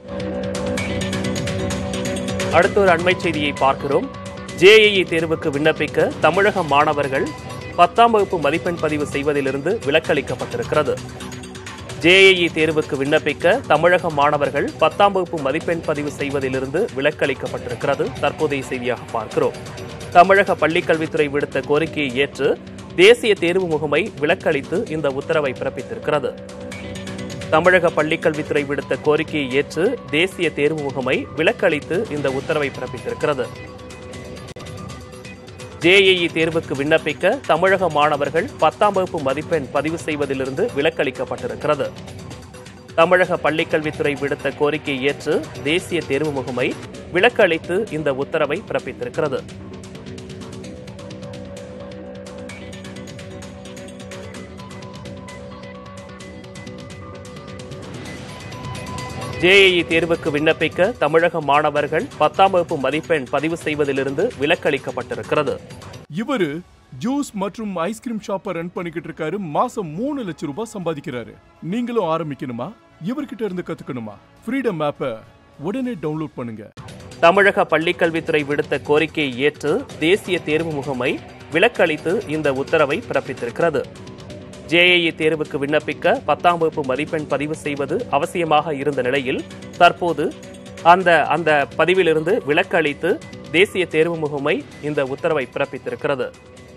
அடுத்த ஒரு அண்மை செய்தியை பார்க்கிறோம் ஜேஇஇ தேர்வுக்கு விண்ணப்பிக்க தமிழக மாணவர்கள் பத்தாம் வகுப்பு மதிப்பெண் பதிவு செய்வதிலிருந்து விலக்களிக்கப்பட்டிருக்கிறது ஜேஇஇ தேர்வுக்கு விண்ணப்பிக்க தமிழக மாணவர்கள் பத்தாம் வகுப்பு மதிப்பெண் பதிவு செய்வதிலிருந்து விலக்களிக்கப்பட்டிருக்கிறது தற்போதைய செய்தியாக பார்க்கிறோம் தமிழக பள்ளிக்கல்வித்துறை விடுத்த கோரிக்கையை ஏற்று தேசிய தேர்வு முகமை விலக்களித்து இந்த உத்தரவை பிறப்பித்திருக்கிறது தமிழக பள்ளிக்கல்வித்துறை விடுத்த கோரிக்கையை ஏற்று தேசிய தேர்வு முகமை விலக்களித்து இந்த உத்தரவை பிறப்பித்திருக்கிறது ஜேஇஇ தேர்வுக்கு விண்ணப்பிக்க தமிழக மாணவர்கள் பத்தாம் வகுப்பு மதிப்பெண் பதிவு செய்வதிலிருந்து விலக்களிக்கப்பட்டிருக்கிறது தமிழக பள்ளிக்கல்வித்துறை விடுத்த கோரிக்கையை ஏற்று தேசிய தேர்வு முகமை விலக்களித்து இந்த உத்தரவை பிறப்பித்திருக்கிறது ஜேஇஇ தேர்வுக்கு விண்ணப்பிக்க தமிழக மாணவர்கள் பத்தாம் வகுப்பு மதிப்பெண் பதிவு செய்வதிலிருந்து விலக்களிக்கப்பட்டிருக்கிறது இவரு ஜூஸ் மற்றும் ஐஸ்கிரீம் ஷாப்பை ரன் பண்ணிக்கிட்டு இருக்காரு மாசம் மூணு லட்சம் ரூபாய் சம்பாதிக்கிறாரு நீங்களும் ஆரம்பிக்கணுமா இவர்கிட்ட இருந்து கத்துக்கணுமா ஃப்ரீடம் ஆப்பை உடனே டவுன்லோட் பண்ணுங்க தமிழக பள்ளிக்கல்வித்துறை விடுத்த கோரிக்கையை ஏற்று தேசிய தேர்வு முகமை விலக்களித்து இந்த உத்தரவை பிறப்பித்திருக்கிறது ஜேஏஇ தேர்வுக்கு விண்ணப்பிக்க பத்தாம் வகுப்பு மதிப்பெண் பதிவு செய்வது அவசியமாக இருந்த நிலையில் தற்போது அந்த அந்த பதிவிலிருந்து விலக்களித்து தேசிய தேர்வு முகமை இந்த உத்தரவை பிறப்பித்திருக்கிறது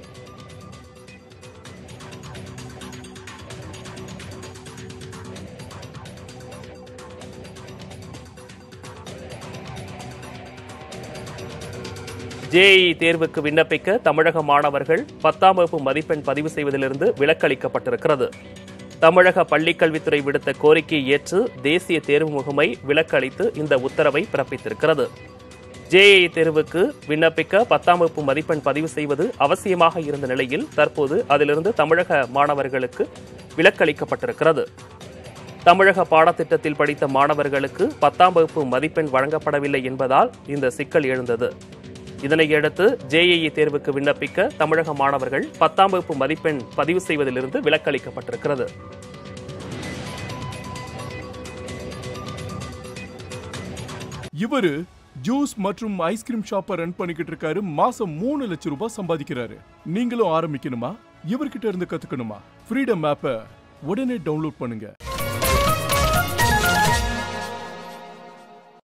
ஜேஇ தேர்வுக்கு விண்ணப்பிக்க தமிழக மாணவர்கள் பத்தாம் வகுப்பு மதிப்பெண் பதிவு செய்வதிலிருந்து விலக்களிக்கப்பட்டிருக்கிறது தமிழக பள்ளிக்கல்வித்துறை விடுத்த கோரிக்கையை ஏற்று தேசிய தேர்வு முகமை விலக்களித்து இந்த உத்தரவை பிறப்பித்திருக்கிறது ஜேஇ தேர்வுக்கு விண்ணப்பிக்க பத்தாம் வகுப்பு மதிப்பெண் பதிவு செய்வது அவசியமாக இருந்த நிலையில் தற்போது அதிலிருந்து தமிழக மாணவர்களுக்கு விலக்களிக்கப்பட்டிருக்கிறது தமிழக பாடத்திட்டத்தில் படித்த மாணவர்களுக்கு பத்தாம் வகுப்பு மதிப்பெண் வழங்கப்படவில்லை என்பதால் இந்த சிக்கல் எழுந்தது இதனையடுத்து ஜேஇஇ தேர்வுக்கு விண்ணப்பிக்க தமிழக மாணவர்கள் பத்தாம் வகுப்பு மதிப்பெண் பதிவு செய்வதிலிருந்து விலக்களிக்கப்பட்டிருக்கிறது இவரு ஜூஸ் மற்றும் ஐஸ்கிரீம் ஷாப்பை ரன் பண்ணிக்கிட்டு இருக்காரு மாசம் மூணு லட்சம் ரூபாய் சம்பாதிக்கிறாரு நீங்களும் ஆரம்பிக்கணுமா இவர்கிட்ட இருந்து கத்துக்கணுமா ஃப்ரீடம் ஆப்பை உடனே டவுன்லோட் பண்ணுங்க